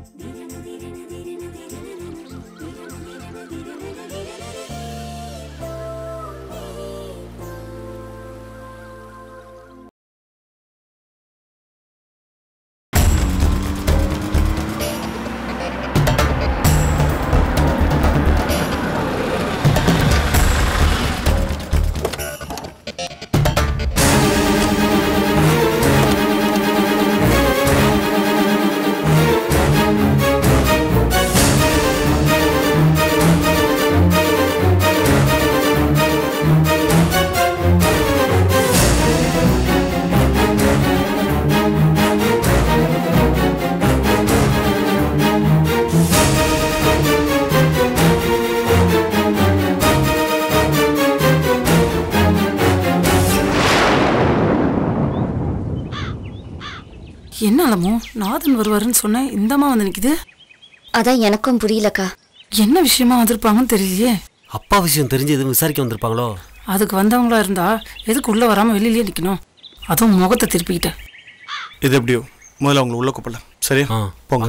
என்ன அலமோ நாதன் வருவாருன்னு சொன்னேன் இந்தம்மா வந்து நிக்குது அதான் எனக்கும் புரியலக்கா என்ன விஷயமா வந்திருப்பாங்கன்னு தெரியலையே அப்பா விஷயம் தெரிஞ்சு எதுவும் விசாரிக்க வந்திருப்பாங்களோ அதுக்கு வந்தவங்களா இருந்தா எதுக்கு உள்ள வராம வெளியிலேயே நிக்கணும் அதுவும் முகத்தை திருப்பிக்கிட்டேன் இது எப்படியோ முதல்ல அவங்களை உள்ள கூப்பிடலாம் சரியா ஆ, போங்க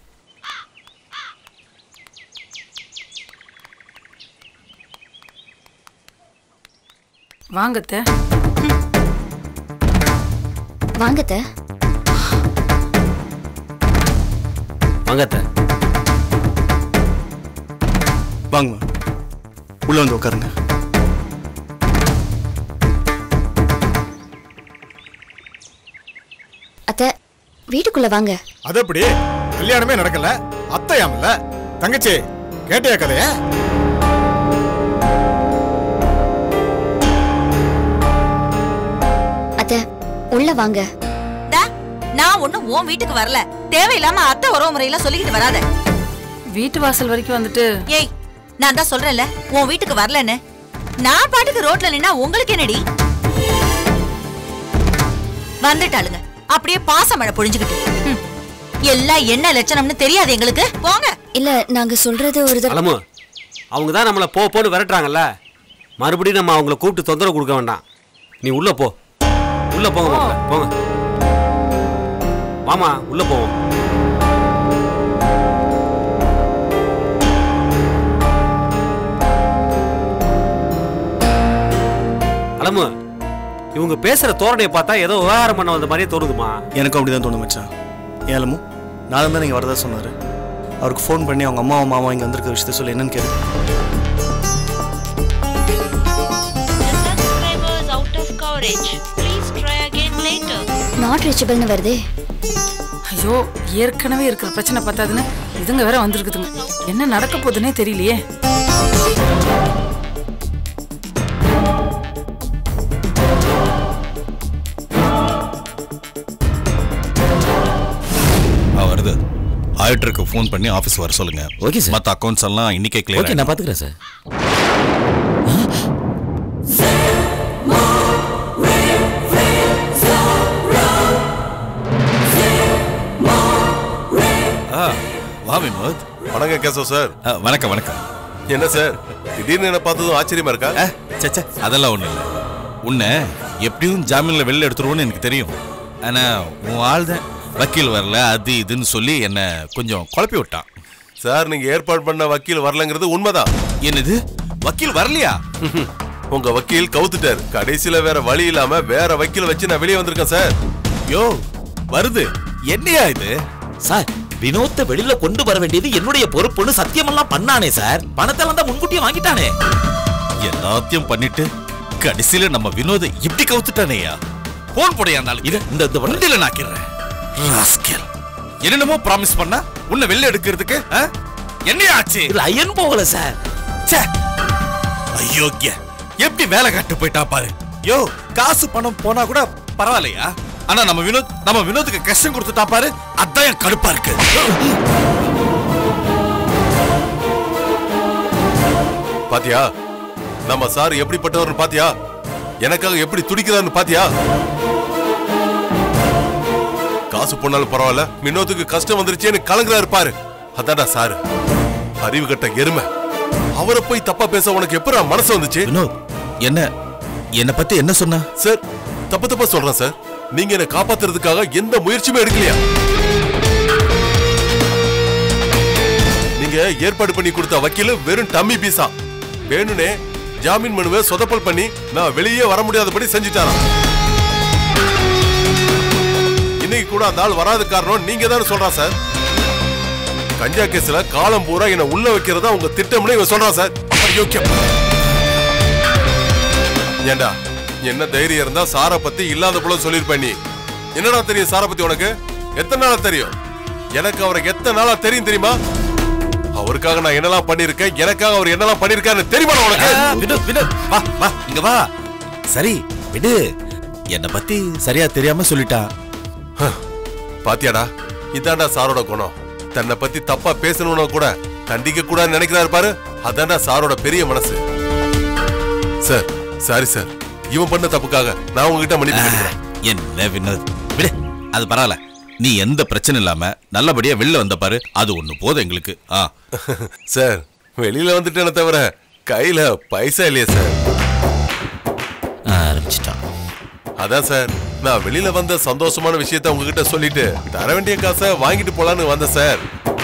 வாங்கத்த வாங்கத்த வாங்கத்த வாங்க உள்ள வந்து உட்காருங்க அத்த வீட்டுக்குள்ள வாங்க அது எப்படி கல்யாணமே நடக்கல அத்தையாமல்ல தங்கச்சி கேட்டியா கதைய அத்த உள்ள வாங்க டா, நான் ஒண்ணும் உன் வீட்டுக்கு வரல தேவையில்லாம அத்தை உறவு முறையெல்லாம் சொல்லிக்கிட்டு வராத வீட்டு வாசல் வரைக்கும் வந்துட்டு ஏய் நான் தான் சொல்றேன்ல உன் வீட்டுக்கு வரலன்னு நான் பாட்டுக்கு ரோட்ல நின்னா உங்களுக்கு என்னடி வந்துட்டாளுங்க அப்படியே பாசமழை பொழிஞ்சுக்கிட்டு ம். எல்லாம் என்ன லட்சணம்னு தெரியாது எங்களுக்கு போங்க இல்ல நாங்க சொல்றது ஒரு தடவை அலமு அவங்க தான் நம்மளை போ போன்னு விரட்டுறாங்கல்ல மறுபடியும் நம்ம அவங்கள கூப்பிட்டு தொந்தரவு கொடுக்க வேண்டாம் நீ உள்ள போ உள்ள போங்க மாப்ள, போங்க வாமா உள்ள போவோம் அலமு இவங்க பேசுற தோரணையை பார்த்தா ஏதோ விவகாரம் பண்ண வந்த மாதிரியே தோணுதுமா எனக்கும் அப்படிதான் தோணும் மச்சான் ஏலமும் நானும் தான் நீங்கள் வரதா சொன்னார் அவருக்கு ஃபோன் பண்ணி அவங்க அம்மாவும் மாமா இங்கே வந்திருக்க விஷயத்த சொல்லி என்னன்னு கேளு The subscriber is out of coverage. Please try again later. Not ரீச்சபிள்னு வருதே ஐயோ ஏற்கனவே இருக்கிற பிரச்சனை பத்தாதுன்னு இதுங்க வேற வந்திருக்குதுங்க என்ன நடக்க போகுதுன்னே தெரியலையே ஆ, வருது ஆடிட்டருக்கு ஃபோன் பண்ணி ஆஃபீஸ் வர சொல்லுங்க ஓகே சார். மற்ற அக்கௌண்ட்ஸ் எல்லாம் இன்னைக்கே ஓகே கிளியர் நான் பாத்துக்கிறேன் சார் ஆ வா வினோத் வணக்கம் கேசவ் சார் ஆ, வணக்கம் வணக்கம் என்ன சார் திடீர்னு என்ன பார்த்ததும் ஆச்சரியமா இருக்கா ஆ, சே சே, அதெல்லாம் ஒண்ணும் இல்லை உன்னை எப்படியும் ஜாமீன்ல வெளில எடுத்துருவோன்னு எனக்கு தெரியும் ஆனா உன் ஆள் தான் வக்கீல் வரல அது இதுன்னு சொல்லி என்ன கொஞ்சம் குழப்பி விட்டான் சார் நீங்க ஏற்பாடு பண்ண வக்கீல் வரலங்கிறது உண்மைதான் என்னது வக்கீல் வரலையா உங்க வக்கீல் கவுத்துட்டாரு கடைசியில வேற வழி இல்லாம வேற வக்கீல் வச்சு நான் வெளியே வந்திருக்கேன் சார் யோ வருது என்னையா இது சார் வினோத்தை வெளியில கொண்டு வர வேண்டியது என்னுடைய பொறுப்புன்னு சத்தியமெல்லாம் பண்ணானே சார் பணத்தை வந்தா முன்கூட்டியே வாங்கிட்டானே எல்லாத்தையும் பண்ணிட்டு கடைசியில நம்ம வினோத இப்படி கவுத்துட்டானேயா போன் போடையா நாளைக்கு இது இந்த இந்த பண்ணு. வண்டியில நாக்கிறேன் ராஸ்கல் என்னென்னமோ ப்ராமிஸ் பண்ணா உன்னை வெளில எடுக்கிறதுக்கு ஆ? என்னையா ஆச்சு இதுல ஐயன் போகல சார் ச்சே. அயோக்கிய எப்படி வேலை காட்டு போயிட்டா பாரு யோ காசு பணம் போனா கூட பரவாயில்லையா ஆனா நம்ம வினோத் நம்ம வினோத்துக்கு கஷ்டம் கொடுத்துட்டா பாரு அதான் என் கடுப்பா இருக்கு பாத்தியா நம்ம சார் எப்படிப்பட்டவர்னு பாத்தியா எனக்காக எப்படி துடிக்கிறாருன்னு பாத்தியா காசு போனாலும் பரவாயில்ல வினோத்துக்கு கஷ்டம் வந்துருச்சேன்னு கலங்குறாரு பாரு அதான்டா சாரு அறிவு கட்ட எருமை அவரை போய் தப்பா பேச உனக்கு எப்படா மனசு வந்துச்சு வினோத் என்ன என்னை பத்தி என்ன சொன்னா சார் தப்பு தப்பா சொல்றேன் சார் நீங்க என்ன காப்பாத்துறதுக்காக எந்த முயற்சியுமே எடுக்கலையா ஏற்பாடு பண்ணி கொடுத்த வக்கீல் வெறும் டம்மி பீஸா வேணுனே ஜாமீன் மனுவை சொதப்பல் பண்ணி நான் வெளியே வர முடியாதபடி செஞ்சுட்டாராம் இன்னைக்கு கூட அந்த ஆள் வராத காரணம் நீங்க தான் சொல்றான் சார் கஞ்சா கேஸ்ல காலம் பூரா என்ன உள்ள வைக்கிறதா உங்க திட்டம்னு இவன் சொல்றான் சார் யோக்கியம் ஏண்டா என்ன தைரியம் இருந்தா சாரை பத்தி இல்லாத போல சொல்லிருப்ப நீ என்னடா தெரியும் சாரை பத்தி உனக்கு எத்தனை நாளா தெரியும் எனக்கு அவரை எத்தனை நாளா தெரியும் தெரியுமா அவருக்காக நான் என்னெல்லாம் பண்ணிருக்கேன் எனக்காக அவர் என்னெல்லாம் பண்ணிருக்காரு தெரியுமா உனக்கு வினோத் வினோத் வா வா இங்க வா சரி விடு என்ன பத்தி சரியா தெரியாம சொல்லிட்டான் பாத்தியாடா இதான்டா சாரோட குணம் தன்னை பத்தி தப்பா பேசணும்னா கூட தண்டிக்க கூடாதுன்னு நினைக்கிறாரு பாரு அதான்டா சாரோட பெரிய மனசு சார் சாரி சார் இவன் பண்ண தப்புக்காக நான் உங்ககிட்ட மன்னிப்பு கேட்டுக்கிறேன் என்ன வினோத் விடு அது பரவாயில்ல நீ எந்த பிரச்சனை இல்லாம நல்லபடியா வெளில வந்த பாரு அது ஒண்ணு போதும் எங்களுக்கு ஆ சார் வெளியில வந்துட்டேனே தவிர கையில பைசா இல்லையே சார் ஆரம்பிச்சிட்டான் அதான் சார் நான் வெளியில வந்த சந்தோஷமான விஷயத்த உங்ககிட்ட சொல்லிட்டு தர வேண்டிய காசை வாங்கிட்டு போலான்னு வந்தேன் சார்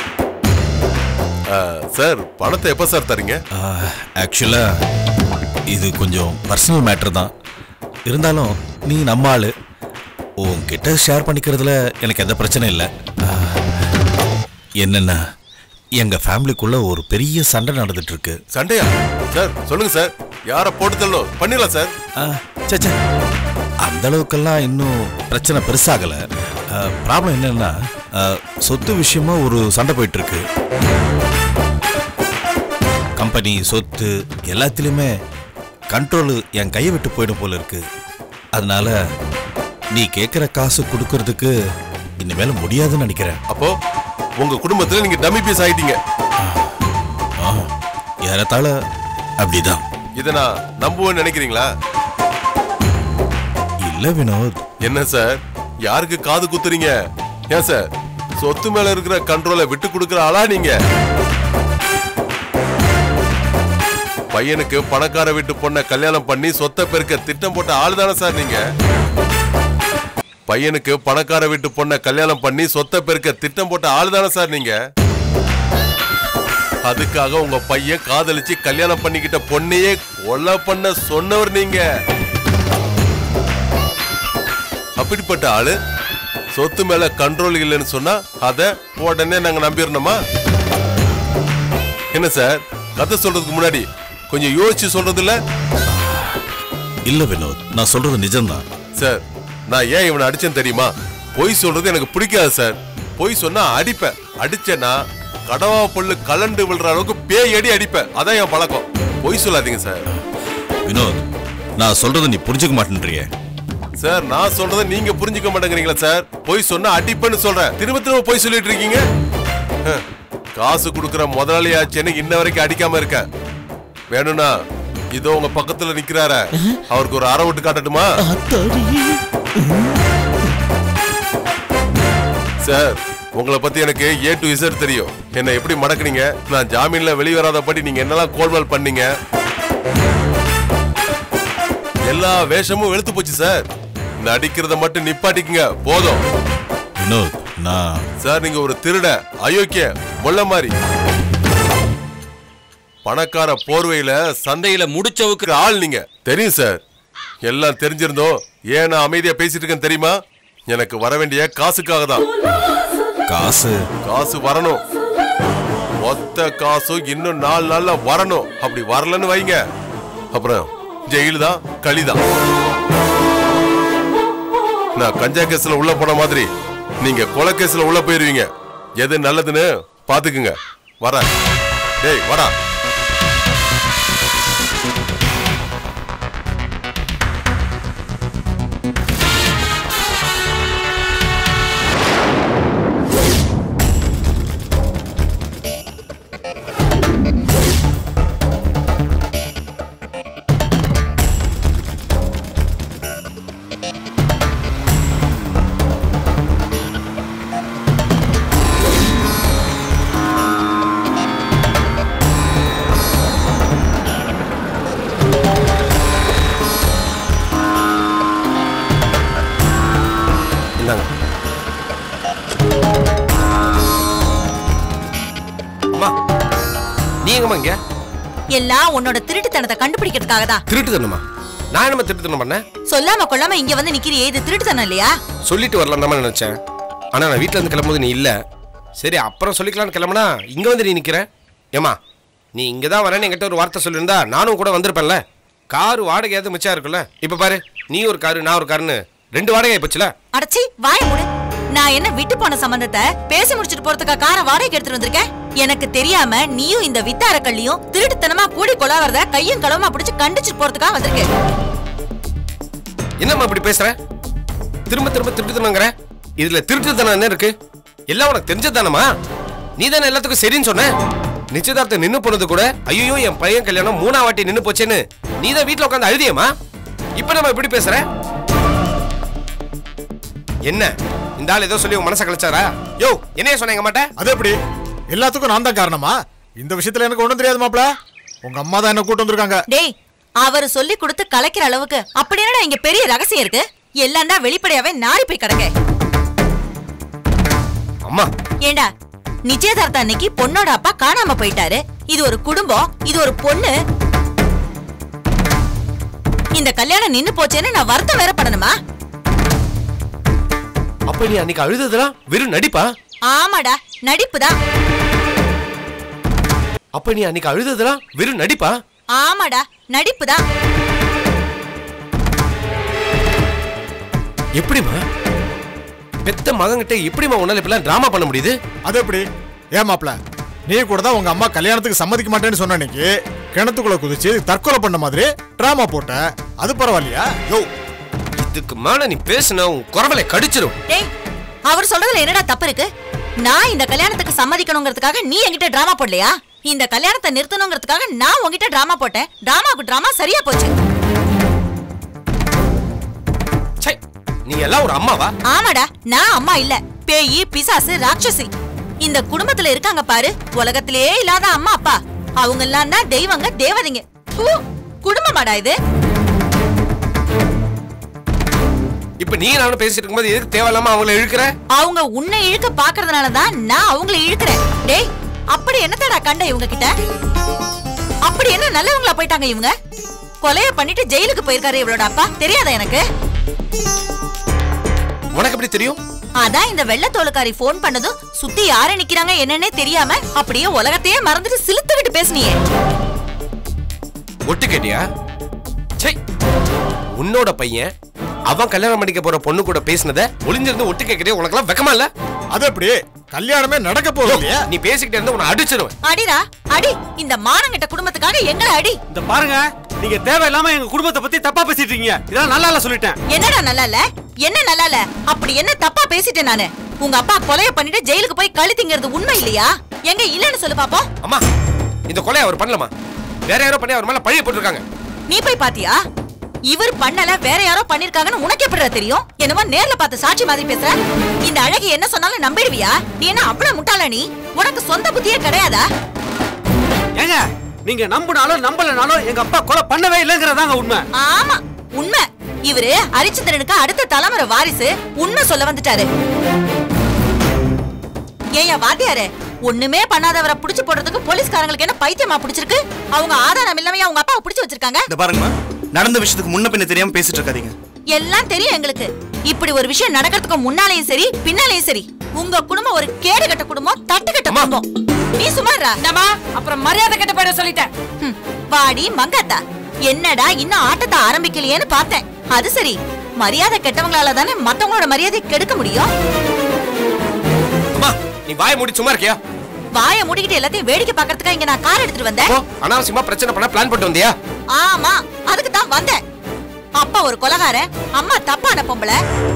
ஆ, சார் பணத்தை எப்ப சார் தரீங்க ஆக்சுவலா இது கொஞ்சம் பர்சனல் மேட்டர் தான் இருந்தாலும் நீ நம்ம ஆளு உன்கிட்ட ஷேர் பண்ணிக்கிறதுல எனக்கு எந்த பிரச்சனையும் இல்லை என்னன்னா எங்க ஃபேமிலிக்குள்ள ஒரு பெரிய சண்டை நடந்துட்டு இருக்கு சண்டையா சார் சொல்லுங்க சார் யார போட்டு தள்ளணும் பண்ணிடலாம் சார் ஆ, ச்சே, ச்சே. அந்த அளவுக்கெல்லாம் இன்னும் பிரச்சனை பெருசாகல ப்ராப்ளம் என்னன்னா ஆ, சொத்து விஷயமா ஒரு சண்டை போயிட்டு இருக்கு கம்பெனி சொத்து எல்லாத்துலயுமே கண்ட்ரோல் என் கையை விட்டு போயிடும் போல இருக்கு அதனால நீ கேட்குற காசு கொடுக்கறதுக்கு இனிமேல முடியாதுன்னு நினைக்கிறேன் அப்போ உங்க குடும்பத்துல நீங்க டம்மி பீஸ் ஆயிட்டீங்க ஆ, ஏறத்தாழ அப்படிதான் இதை நான் நம்புவேன்னு நினைக்கிறீங்களா இல்ல வினோத் என்ன சார் யாருக்கு காது குத்துறீங்க ஏன் சார் சொத்து மேல இருக்கிற கண்ட்ரோலை விட்டு கொடுக்கிற ஆளா நீங்க பையனுக்கு பணக்கார வீட்டு பொண்ணை கல்யாணம் பண்ணி சொத்தை பெருக்க திட்டம் போட்ட ஆள் தானே சார் நீங்க பையனுக்கு பணக்கார வீட்டு பொண்ணை கல்யாணம் பண்ணி சொத்தை பெருக்க திட்டம் போட்ட ஆள் தானே சார் நீங்க அதுக்காக உங்க பையன் காதலிச்சு கல்யாணம் பண்ணிக்கிட்ட பொண்ணையே கொலை பண்ண சொன்னவர் நீங்க அப்படிப்பட்ட ஆளு சொத்து மேல கண்ட்ரோல் இல்லைன்னு சொன்னா அத உடனே நாங்க நம்பிடணுமா என்ன சார் கதை சொல்றதுக்கு முன்னாடி கொஞ்சம் யோசிச்சு சொல்றது இல்ல இல்ல வினோத் நான் சொல்றது நிஜம்தான் சார் நான் ஏன் இவனை அடிச்சேன்னு தெரியுமா பொய் சொல்றது எனக்கு பிடிக்காது சார் பொய் சொன்னா அடிப்பேன் அடிச்சேன்னா கடவா புல்லு கலண்டு விழுற அளவுக்கு பேய் அடி அடிப்பேன் அதான் என் பழக்கம் பொய் சொல்லாதீங்க சார் வினோத் நான் சொல்றதை நீ புரிஞ்சுக்க மாட்டேன்றியே சார் நான் சொல்றதை நீங்க புரிஞ்சுக்க மாட்டேங்கிறீங்களா சார் பொய் சொன்னா அடிப்பேன்னு சொல்றேன் திரும்ப திரும்ப பொய் சொல்லிட்டு இருக்கீங்க ஹ், காசு கொடுக்கிற முதலாளியாச்சேன்னு இன்ன வரைக்கும் அடிக்காம இருக்கேன் வேணும்னா இதோ உங்க பக்கத்துல நிக்கிறாரே அவருக்கு ஒரு அரை விட்டு காட்டட்டுமா சார் உங்களை பத்தி எனக்கு ஏ டு இசட் தெரியும் என்ன எப்படி மடக்குனீங்க நான் ஜாமீன்ல வெளிய வராதபடி நீங்க என்னெல்லாம் கோல்மால் பண்ணீங்க எல்லா வேஷமும் வெளுத்து போச்சு சார் நடிக்கிறத மட்டும் நிப்பாட்டிக்குங்க போதும் வினோத் நான் சார் நீங்க ஒரு திருட அயோக்கிய முள்ள மாதிரி பணக்கார போர்வையில சந்தையில முடிச்சவுக்கு ஆள் நீங்க தெரியும் சார் எல்லாம் தெரிஞ்சிருந்தோம் ஏன் நான் அமைதியா பேசிட்டு இருக்கேன் தெரியுமா எனக்கு வர வேண்டிய காசுக்காக தான் காசு காசு வரணும் மொத்த காசும் இன்னும் நாலு நாள்ல வரணும் அப்படி வரலன்னு வைங்க அப்புறம் ஜெயிலு தான் களிதான் நான் கஞ்சா கேஸ்ல உள்ள போன மாதிரி நீங்க கொலை கேஸ்ல உள்ள போயிருவீங்க எது நல்லதுன்னு பாத்துக்குங்க வரேன் டேய் வாடா இந்தாங்க அம்மா நீ எங்கம்மா இங்க எல்லாம் உன்னோட திருட்டுத்தனத்தை கண்டுபிடிக்கிறதுக்காக தான் திருட்டு தரணுமா நான் என்னம்மா திருட்டு தரணும் பண்ணேன் சொல்லாம கொள்ளாம இங்க வந்து நிக்கிறியே இது திருட்டுத்தனம் இல்லையா சொல்லிட்டு வரலாம் தான் நினைச்சேன் ஆனா நான் வீட்ல இருந்து கிளம்பும்போது நீ இல்ல சரி அப்புறம் சொல்லிக்கலாம்னு கிளம்புனா இங்க வந்து நீ நிக்கிற ஏமா நீ இங்க தான் வரேன்னு என்கிட்ட ஒரு வார்த்தை சொல்லியிருந்தா நானும் கூட வந்திருப்பேன்ல கார் வாடகையாவது மிச்சம் இருக்குல்ல இப்ப பாரு நீ ஒரு காரு நான் ஒரு காருன்னு ரெண்டு வாடகை போச்சுல அடச்சி வாய மூடு நான் என்ன விட்டு போன சம்பந்தத்தை பேசி முடிச்சிட்டு போறதுக்கா காரை வாடகைக்கு எடுத்துட்டு வந்திருக்கேன் எனக்கு தெரியாம நீயும் இந்த வித்தார கள்ளியும் திருட்டுத்தனமா கூடி கொலாவறத கையும் களவுமா பிடிச்சு கண்டிச்சிட்டு போறதுக்காக வந்திருக்கேன் என்னம்மா இப்படி பேசுற திரும்ப திரும்ப திருட்டுத்தனங்கிற இதுல திருட்டுத்தனம் என்ன இருக்கு எல்லாம் உனக்கு தெரிஞ்சதானமா நீ தானே எல்லாத்துக்கும் சரின்னு சொன்ன நிச்சயதார்த்தம் நின்னு போனது கூட ஐயோ என் பையன் கல்யாணம் மூணா வாட்டி நின்னு போச்சேன்னு நீ தான் வீட்ல உட்காந்து அழுதியம்மா இப்ப நம்ம இப்படி பேசுற என்ன இந்த ஆள் ஏதோ சொல்லி உன் மனசை கழிச்சாரா யோ என்னைய சொன்ன எங்க மாட்டேன் அது எப்படி எல்லாத்துக்கும் நான் தான் காரணமா இந்த விஷயத்துல எனக்கு ஒண்ணும் தெரியாது மாப்ள உங்க அம்மா தான் என்ன கூட்டு வந்திருக்காங்க டேய் அவர் சொல்லி கொடுத்து கலைக்கிற அளவுக்கு அப்படி என்னடா இங்க பெரிய ரகசியம் இருக்கு எல்லாம் தான் வெளிப்படையாவே நாரி போய் கிடக்க அம்மா ஏண்டா நிச்சயதார்த்த அன்னைக்கு பொண்ணோட அப்பா காணாம போயிட்டாரு இது ஒரு குடும்பம் இது ஒரு பொண்ணு இந்த கல்யாணம் நின்னு போச்சேன்னு நான் வருத்தம் வேற பண்ணணுமா அப்ப நீ அன்னைக்கு அழுததெல்லாம் வெறும் நடிப்பா ஆமாடா நடிப்புதான் அப்ப நீ அன்னைக்கு அழுததெல்லாம் வெறும் நடிப்பா ஆமாடா நடிப்புதான் எப்படிம்மா பெத்த மகன்கிட்ட எப்படிம்மா உன்னால இப்பெல்லாம் டிராமா பண்ண முடியுது அது எப்படி ஏன் மாப்ள நீ கூட தான் உங்க அம்மா கல்யாணத்துக்கு சம்மதிக்க மாட்டேன்னு சொன்ன அன்னைக்கு கிணத்துக்குள்ள குதிச்சு தற்கொலை பண்ண மாதிரி டிராமா போட்ட அது பரவாயில்லையா யோ இதுக்கு மேல நீ பேசுன உன் குரவலை கடிச்சிரும் டேய் அவர் சொல்றதுல என்னடா தப்பு இருக்கு நான் இந்த கல்யாணத்துக்கு சம்மதிக்கணுங்கிறதுக்காக நீ என்கிட்ட டிராமா போடலையா இந்த கல்யாணத்தை நிறுத்தணுங்கிறதுக்காக நான் உன்கிட்ட டிராமா போட்டேன் டிராமாவுக்கு டிராமா சரியா போச்சு ச்சை, நீ எல்லாம் ஒரு அம்மாவா ஆமாடா நான் அம்மா இல்ல பேயி பிசாசு ராட்சசி இந்த குடும்பத்துல இருக்காங்க பாரு உலகத்திலேயே இல்லாத அம்மா அப்பா அவங்க எல்லாம் தான் தெய்வங்க தேவதைங்க ஹூ, குடும்பமாடா இது இப்ப நீ நானும் பேசிட்டு இருக்கும்போது எதுக்கு தேவையில்லாம அவங்கள இழுக்கிற அவங்க உன்னை இழுக்க பாக்குறதுனால தான் நான் அவங்கள இழுக்கிறேன் டேய் அப்படி என்னத்தடா கண்ட இவங்க கிட்ட அப்படி என்ன நல்லவங்களா போயிட்டாங்க இவங்க கொலைய பண்ணிட்டு ஜெயிலுக்கு போயிருக்காரு இவளோட அப்பா தெரியாதா எனக்கு உனக்கு எப்படி தெரியும் அதான் இந்த வெள்ளத்தோலுக்காரி ஃபோன் பண்ணதும் சுத்தி யாரு நிக்கிறாங்க என்னன்னே தெரியாம அப்படியே உலகத்தையே மறந்துட்டு சிலுத்துக்கிட்டு பேசுனியே ஒட்டு கேட்டியா ச்சை உன்னோட பையன் அவன் கல்யாணம் பண்ணிக்க போற பொண்ணு கூட பேசினத ஒளிஞ்சிருந்து ஒட்டு கேட்கறே உனக்கெல்லாம் வெக்கமா இல்ல அது எப்படி கல்யாணமே நடக்க போகுது இல்லையா நீ பேசிக்கிட்டே இருந்தா உன்னை அடிச்சிருவேன் அடிடா அடி இந்த மானங்கிட்ட குடும்பத்துக்காக எங்களை அடி இந்த பாருங்க நீங்க தேவையில்லாம எங்க குடும்பத்தை பத்தி தப்பா பேசிட்டு இருக்கீங்க இதெல்லாம் நல்லா இல்ல சொல்லிட்டேன் என்னடா நல்லா இல்ல என்ன நல்லா இல்ல அப்படி என்ன தப்பா பேசிட்டேன் நானு உங்க அப்பா கொலைய பண்ணிட்டு ஜெயிலுக்கு போய் கழி திங்கிறது உண்மை இல்லையா எங்க இல்லன்னு சொல்லு பாப்போம் அம்மா இந்த கொலையை அவர் பண்ணலமா வேற யாரோ பண்ணி அவர் மேல பழிய போட்டிருக்காங்க நீ போய் பாத்தியா இவர் பண்ணல வேற யாரோ பண்ணிருக்காங்கன்னு உனக்கு எப்படிடா தெரியும் என்னமோ நேர்ல பார்த்து சாட்சி மாதிரி பேசுற இந்த அழகி என்ன சொன்னாலும் நம்பிடுவியா நீ என்ன அவ்வளவு முட்டாள நீ உனக்கு சொந்த புத்தியே கிடையாதா ஏங்க நீங்க நம்பினாலும் நம்பலனாலும் எங்க அப்பா கொலை பண்ணவே இல்லைங்கிறதாங்க உண்மை ஆமா உண்மை இவரு ஹரிச்சந்திரனுக்கு அடுத்த தலைமுறை வாரிசு உண்மை சொல்ல வந்துட்டாரு ஏயா வாத்தியாரே ஒண்ணுமே பண்ணாதவரை புடிச்சு போடுறதுக்கு போலீஸ்காரங்களுக்கு என்ன பைத்தியமா பிடிச்சிருக்கு அவங்க ஆதாரம் இல்லாம அவங்க அப்பாவை புடிச்சு வச்சிருக்காங்க இந்த பாருங்கம்மா நடந்த விஷயத்துக்கு முன்ன பின்ன தெரியாம பேசிட்டு இருக்காதீங்க எல்லாம் தெரியும் எங்களுக்கு இப்படி ஒரு விஷயம் நடக்கிறதுக்கு முன்னாலேயும் சரி பின்னாலேயும் சரி உங்க குடும்பம் ஒரு கேடு கட்ட குடும்பம் தட்டு கட்ட குடும்பம் நீ சுமாரா இந்தம்மா அப்புறம் மரியாதை கெட்ட போயிட சொல்லிட்டேன் ஹம், வாடி மங்காத்தா என்னடா இன்னும் ஆட்டத்தை ஆரம்பிக்கலையேன்னு பார்த்தேன் அது சரி மரியாதை கெட்டவங்களால தானே மத்தவங்களோட மரியாதை கெடுக்க முடியும் அம்மா நீ வாய மூடி சும்மா இருக்கியா வாயை மூடிக்கிட்டு எல்லாத்தையும் வேடிக்கை பார்க்கறதுக்கா இங்க நான் கார் எடுத்துட்டு வந்தேன் ஓ அனாவசியமா பிரச்சனை பண்ண பிளான் பண்ணிட்டு வந்தியா ஆமா அதுக்கு தான் வந்தேன் அப்பா ஒரு கொலகாரன் அம்மா தப்பான பொம்பளை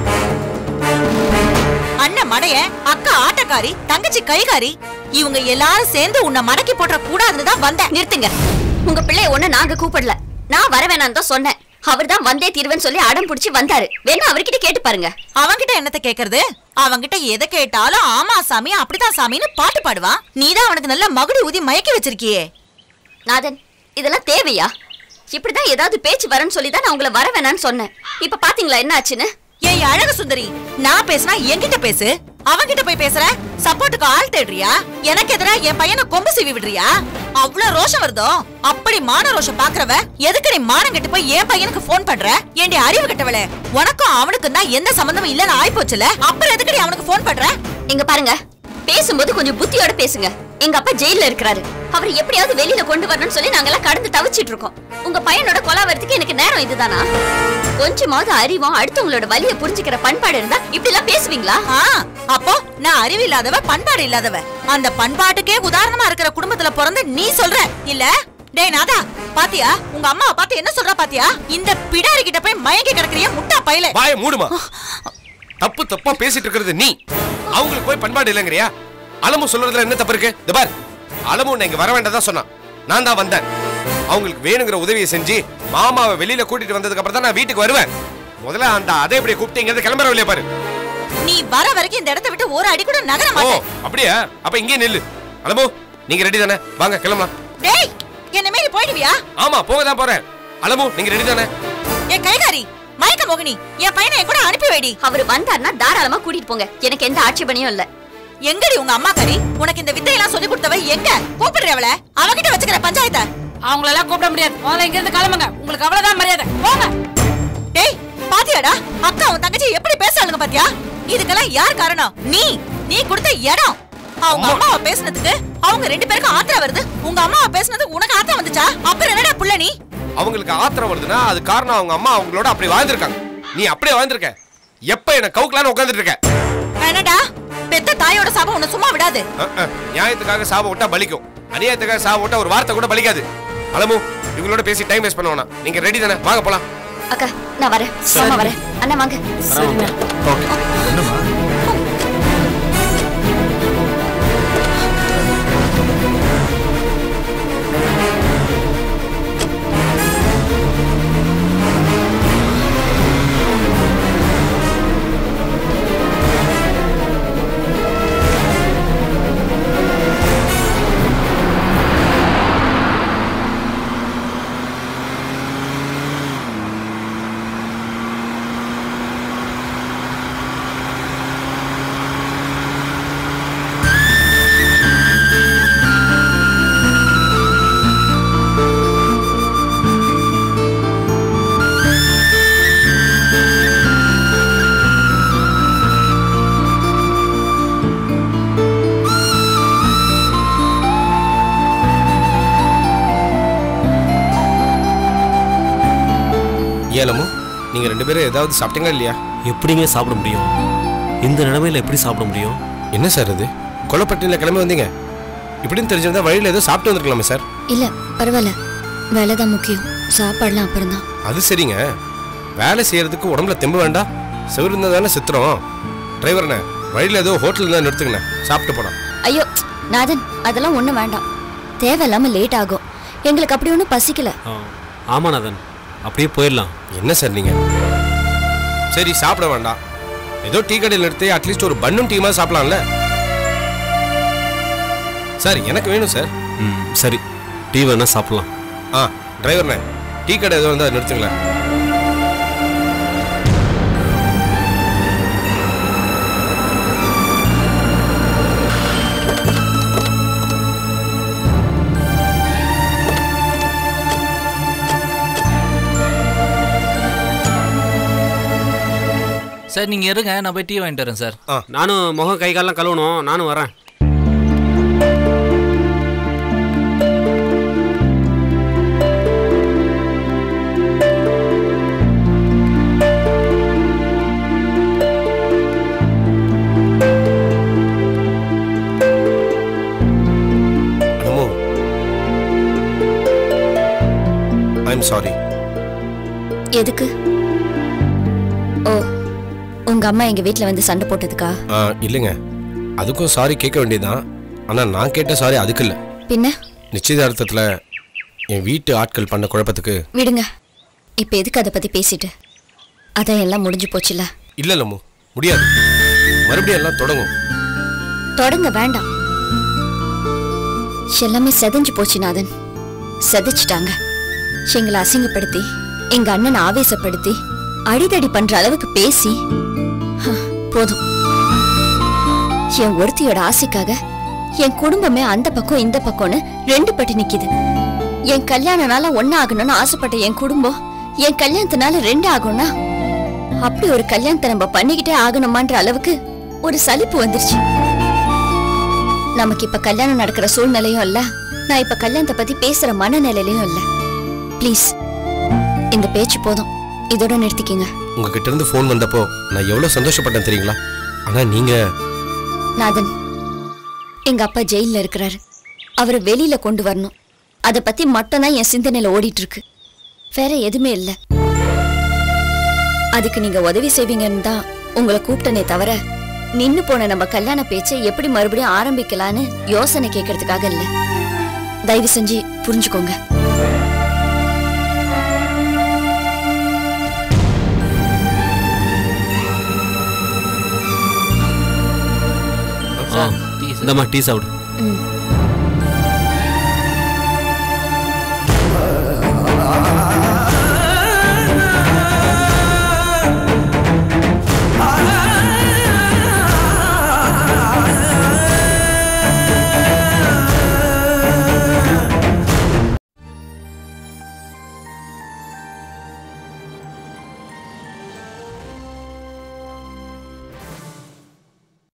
அண்ணன் மடைய அக்கா ஆட்டக்காரி தங்கச்சி கைகாரி இவங்க எல்லாரும் சேர்ந்து உன்னை மடக்கி போட்டுற கூடாதுன்னு தான் வந்தேன் நிறுத்துங்க உங்க பிள்ளைய ஒண்ணு நாங்க கூப்பிடல நான் வர வேணாம்னு தான் சொன்னேன் அவர் தான் வந்தே தீர்வேன்னு சொல்லி அடம் பிடிச்சி வந்தாரு வேணா அவர்கிட்ட கேட்டு பாருங்க அவன்கிட்ட என்னத்த கேக்குறது அவன்கிட்ட எதை கேட்டாலும் ஆமா சாமி அப்படிதான் சாமின்னு பாட்டு பாடுவான் நீதான் அவனுக்கு நல்ல மகுடி ஊதி மயக்கி வச்சிருக்கியே நாதன் இதெல்லாம் தேவையா இப்படிதான் ஏதாவது பேச்சு வரேன்னு சொல்லி தான் நான் உங்களை வர வேணாம்னு சொன்னேன் இப்ப பாத்தீங்களா என்ன ஆச்சுன்னு ஏய் அழகு சுந்தரி நான் பேசினா என்கிட்ட பேசு அவன்கிட்ட போய் பேசுற சப்போர்ட்டுக்கு ஆள் தேடுறியா எனக்கு எதிரா என் பையனை கொம்பு சீவி விடுறியா அவ்வளவு ரோஷம் வருதோ அப்படி மான ரோஷம் பாக்குறவ எதுக்கு நீ மானம் கெட்டு போய் என் பையனுக்கு போன் பண்ற ஏண்டி அறிவு கெட்டவளே உனக்கும் அவனுக்கும் தான் எந்த சம்பந்தமும் இல்லன்னு ஆயிப்போச்சுல அப்புறம் எதுக்கு நீ அவனுக்கு போன் பண்ற இங்க பாருங்க பேசும்போது கொஞ்சம் புத்தியோட பேசுங்க எங்க அப்பா ஜெயில்ல இருக்கிறாரு அவர் எப்படியாவது வெளியில கொண்டு வரணும்னு சொல்லி நாங்கெல்லாம் கடந்து தவிச்சிட்டு இருக்கோம் உங்க பையனோட கொலா வரதுக்கு எனக்கு நேரம் இதுதானா கொஞ்சமாவது அறிவும் அடுத்தவங்களோட வலியை புரிஞ்சுக்கிற பண்பாடு இருந்தா இப்படி எல்லாம் பேசுவீங்களா ஆ, அப்போ நான் அறிவு இல்லாதவ பண்பாடு இல்லாதவ அந்த பண்பாட்டுக்கே உதாரணமா இருக்கிற குடும்பத்துல பிறந்து நீ சொல்ற இல்ல டேய் நாதா பாத்தியா உங்க அம்மாவை பார்த்து என்ன சொல்றா பாத்தியா இந்த பிடாரி கிட்ட போய் மயங்கி கிடக்குறிய முட்டா பையல வாய மூடுமா தப்பு தப்பா பேசிட்டு இருக்கிறது நீ அவங்களுக்கு போய் பண்பாடு இல்லைங்கறியா அலமு சொல்றதுல என்ன தப்பு இருக்கு இந்த பார் அலமு உன்னை இங்க வர வேண்டாம் சொன்னான் நான் தான் வந்தேன் அவங்களுக்கு வேணுங்கிற உதவியை செஞ்சு மாமாவை வெளியில கூட்டிட்டு வந்ததுக்கு அப்புறம் தான் நான் வீட்டுக்கு வருவேன் முதல்ல அந்த அதை இப்படி கூப்பிட்டு இங்க கிளம்புற வழியா பாரு நீ வர வரைக்கும் இந்த இடத்தை விட்டு ஒரு அடி கூட நகர ஓ மாட்டேன் அப்படியா அப்ப இங்கே நில்லு அலமு நீங்க ரெடி தானே வாங்க கிளம்பலாம் டேய் என்ன மீறி போயிடுவியா ஆமா போக தான் போறேன் அலமு நீங்க ரெடி தானே என் கைகாரி மயக்க மோகினி என் பையனை என் கூட அனுப்பி வைடி அவர் வந்தாருன்னா தாராளமா கூட்டிட்டு போங்க எனக்கு எந்த ஆட்சேபனையும் இல்ல எங்கடி உங்க அம்மா கறி உனக்கு இந்த வித்தையெல்லாம் சொல்லி கொடுத்தவ எங்க கூப்பிடுறவள அவகிட்ட வச்சுக்கிற பஞ்சாயத்தை அவங்களெல்லாம் கூப்பிட முடியாது முதல்ல இங்க இருந்து கிளம்புங்க உங்களுக்கு அவ்வளவுதான் மரியாதை போங்க டேய் பாத்தியாடா அக்கா உன் தங்கச்சி எப்படி பேசுறாளுங்க பாத்தியா இதுக்கெல்லாம் யார் காரணம் நீ நீ கொடுத்த இடம் அவங்க அம்மாவை பேசுனதுக்கு அவங்க ரெண்டு பேருக்கும் ஆத்திரம் வருது உங்க அம்மாவை பேசுனதுக்கு உனக்கு ஆத்திரம் வந்துச்சா அப்புறம் என்னடா புள்ள நீ அவங்களுக்கு ஆத்திரம் வருதுன்னா அது காரணம் அவங்க அம்மா அவங்களோட அப்படி வாழ்ந்திருக்காங்க நீ அப்படியே வாழ்ந்திருக்க எப்ப என்ன கவுக்கலான்னு உட்காந்துட்டு இருக்க என்னடா பெத்த தாயோட சாபம் உன்னை சும்மா விடாது அஹ், அஹ். நியாயத்துக்காக சாபம் விட்டா பலிக்கும் அநியாயத்துக்காக சாபம் விட்டா ஒரு வார்த்தை கூட பலிக்காது அலமு இவங்களோட பேசி டைம் வேஸ்ட் பண்ண வேணாம் நீங்க ரெடி தானே வாங்க போலாம் அக்கா நான் வரேன் மாமா வரேன் அண்ணா வாங்க சரிண்ணா ஏலமு நீங்க ரெண்டு பேரும் ஏதாவது சாப்பிட்டீங்களா இல்லையா எப்படிங்க சாப்பிட முடியும் இந்த நிலைமையில எப்படி சாப்பிட முடியும் என்ன சார் இது கொல்லப்பட்டியில் கிளம்பி வந்தீங்க இப்படின்னு தெரிஞ்சிருந்தா வழியில் ஏதோ சாப்பிட்டு வந்திருக்கலாமே சார் இல்ல பரவாயில்ல வேலை தான் முக்கியம் சாப்பாடுலாம் அப்புறம் தான் அது சரிங்க வேலை செய்யறதுக்கு உடம்புல தெம்பு வேண்டாம் செவ்வறு இருந்தால் தானே சித்திரம் டிரைவர்ண்ணே வழியில் ஏதோ ஹோட்டல் இருந்தால் நிறுத்துங்கண்ணே சாப்பிட்டு போலாம் ஐயோ நாதன் அதெல்லாம் ஒண்ணும் வேண்டாம் தேவையில்லாம லேட் ஆகும் எங்களுக்கு அப்படி ஒண்ணும் பசிக்கல ஆ, ஆமா நாதன் அப்படியே போயிடலாம் என்ன சார் நீங்க சரி சாப்பிட வேண்டாம் ஏதோ டீ கடையில் நிறுத்தி அட்லீஸ்ட் ஒரு பன்னும் டீமா சாப்பிடலாம்ல சார் எனக்கு வேணும் சார் ம் சரி டீ வேணா சாப்பிடலாம் ஆ டிரைவர்ண்ணே டீ கடை ஏதோ இருந்தால் நிறுத்துங்களேன் சார் நீங்க இருங்க நான் போய் டீ வாங்கிட்டு வரேன் சார் நானும் முகம் கை காலெல்லாம் கழுவணும் நானும் வரேன் அனமோ ஐம் சாரி எதுக்கு ஓ உங்க அம்மா எங்க வீட்ல வந்து சண்டை போட்டதுக்கா இல்லைங்க அதுக்கும் சாரி கேட்க வேண்டியதுதான் ஆனால் நான் கேட்ட சாரி அதுக்கு இல்லை பின்ன நிச்சயதார்த்தத்தில் என் வீட்டு ஆட்கள் பண்ண குழப்பத்துக்கு விடுங்க இப்ப எதுக்கு அதை பத்தி பேசிட்டு அதான் எல்லாம் முடிஞ்சு போச்சுல இல்லை இல்லமோ முடியாது மறுபடியும் எல்லாம் தொடங்கும் தொடங்க வேண்டாம் எல்லாமே செதஞ்சு போச்சு நாதன் செதைச்சிட்டாங்க எங்களை அசிங்கப்படுத்தி எங்க அண்ணனை ஆவேசப்படுத்தி அடிதடி பண்ற அளவுக்கு பேசி ஹ, போதும் என் ஒருத்தியோட ஆசைக்காக என் குடும்பமே அந்த பக்கம் இந்த பக்கம்னு ரெண்டு பட்டி நிக்குது என் கல்யாணனால ஒண்ணு ஆகணும்னு ஆசைப்பட்ட என் குடும்பம் என் கல்யாணத்தினால ரெண்டு ஆகும்னா அப்படி ஒரு கல்யாணத்தை நம்ம பண்ணிக்கிட்டே ஆகணுமான்ற அளவுக்கு ஒரு சலிப்பு வந்துருச்சு நமக்கு இப்ப கல்யாணம் நடக்கிற சூழ்நிலையும் இல்ல நான் இப்ப கல்யாணத்தை பத்தி பேசுற மனநிலையிலயும் இல்ல ப்ளீஸ் இந்த பேச்சு போதும் இதோட நிறுத்திக்கிங்க உங்ககிட்ட இருந்து ஃபோன் வந்தப்போ நான் எவ்வளவு சந்தோஷப்பட்டேன் தெரியுங்களா ஆனா நீங்க நாதன் எங்க அப்பா ஜெயில்ல இருக்கிறாரு அவரை வெளியில கொண்டு வரணும் அத பத்தி மட்டும்தான் என் சிந்தனையில ஓடிட்டு இருக்கு வேற எதுவுமே இல்ல அதுக்கு நீங்க உதவி செய்வீங்கன்னு தான் உங்களை கூப்பிட்டனே தவிர நின்னு போன நம்ம கல்யாண பேச்சை எப்படி மறுபடியும் ஆரம்பிக்கலான்னு யோசனை கேட்கறதுக்காக இல்ல தயவு செஞ்சு புரிஞ்சுக்கோங்க இந்தம்மா டீ சாப்பிடு ம்